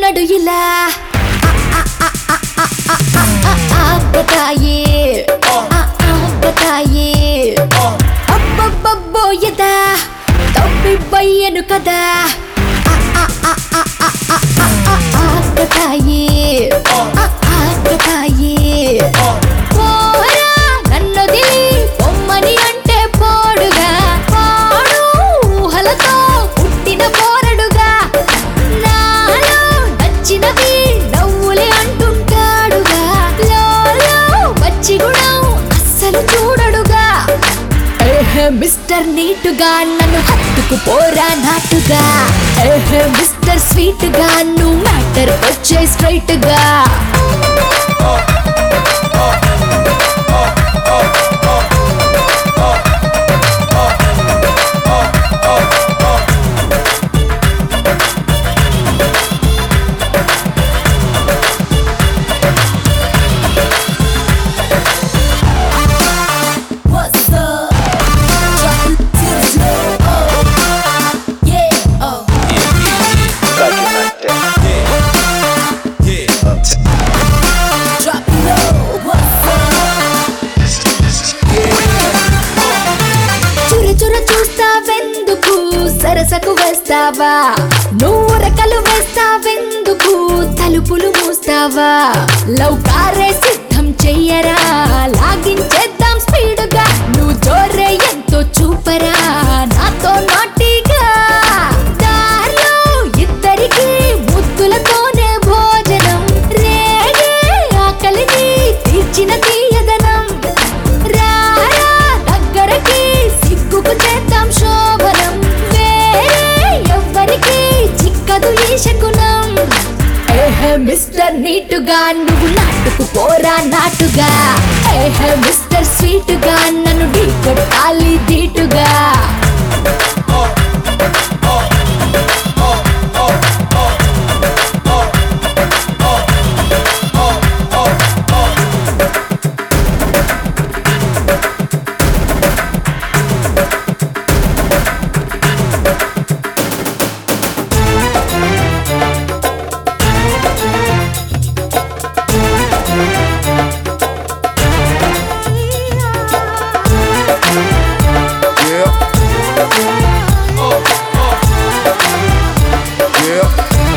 ఉన్నాడు ఇలా ఆపతాయే ఆపతాయే అబ్బబ్బబ్బో యదా తప్పి బయ్యను కదా ఆపతాయే ఆపతాయే పోరా నన్నొదిలి పొమ్మని అంటే పోడుగా పాడు ఊహలతో పుట్టిన పోరడుగా నాలో నచ్చినవి నవ్వులే అంటుంటాడుగా లోలో వచ్చి గుణం అస్సలు చూడడుగా ఏహే మిస్టర్ నీటుగా నన్ను హత్తుకు పోరా నాటుగా ఏహే మిస్టర్ స్వీట్ గా నువ్వు మ్యాటర్ వచ్చే స్ట్రైట్ గా What's up? Drop it to the floor. Oh. Yeah. Oh. Like it like that. Drop it low. What's up? చుర చుర చూస్తావెందుకు సరసకు వేస్తావా నువ్వు రెక్కలు వేస్తావెందుకు తలుపులు మూస్తావా లవ్ కారే సిద్ధం చెయ్యరా లాగించేద్దాం స్పీడ్గా నువ్వు జోరే ఎంతో చూపరా నాతో నాటిగా దారిలో ఇద్దరికి ముద్దులతోనే భోజనం రేగే ఆకలిని తీర్చిన తీయదనం రారా దగ్గరకి సిగ్గుకు చేద్దాం శోభనం వేరే ఎవ్వరికి చిక్కదు ఈ శకునం ఏహే మిస్టర్ నీటుగా నువ్వు నాటుకు పోరా నాటుగా ఏహే మిస్టర్ స్వీట్ గా నన్ను ఢీ కొట్టాలి ధీటుగా Yeah. Yeah.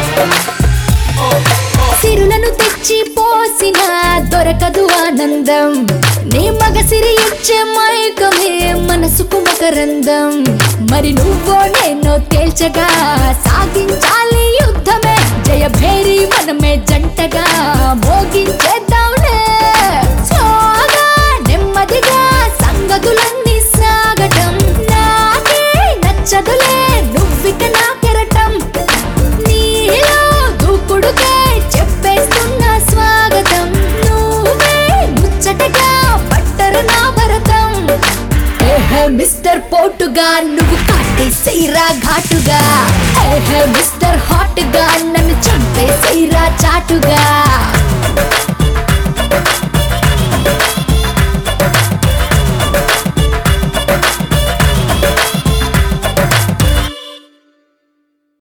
సిరులను తెచ్చి పోసిన దొరకదు ఆనందం నీ మగ సిరి ఇచ్చే మైకమే మనసుకు మకరందం మరి నువ్వో నేనో తేల్చగా సాగించాలి యుద్ధమే జయ భేరి మనమే జంటగా మోగించేద్దాంలే స్లోగా నెమ్మదిగా సంగతులన్నీ సాగటం నాకే నచ్చదులే నువ్విక నా కెరటం నీలో దూకుడుకే చెప్పేస్తున్న స్వాగతం నువ్వే ముచ్చటగా పట్టరు నా భరతం ఏహే మిస్టర్ పోటుగా నువ్వు కాటేసేరా ఘాటుగా ఏహే మిస్టర్ హాట్ గా నన్ను చంపేసేరా చాటుగా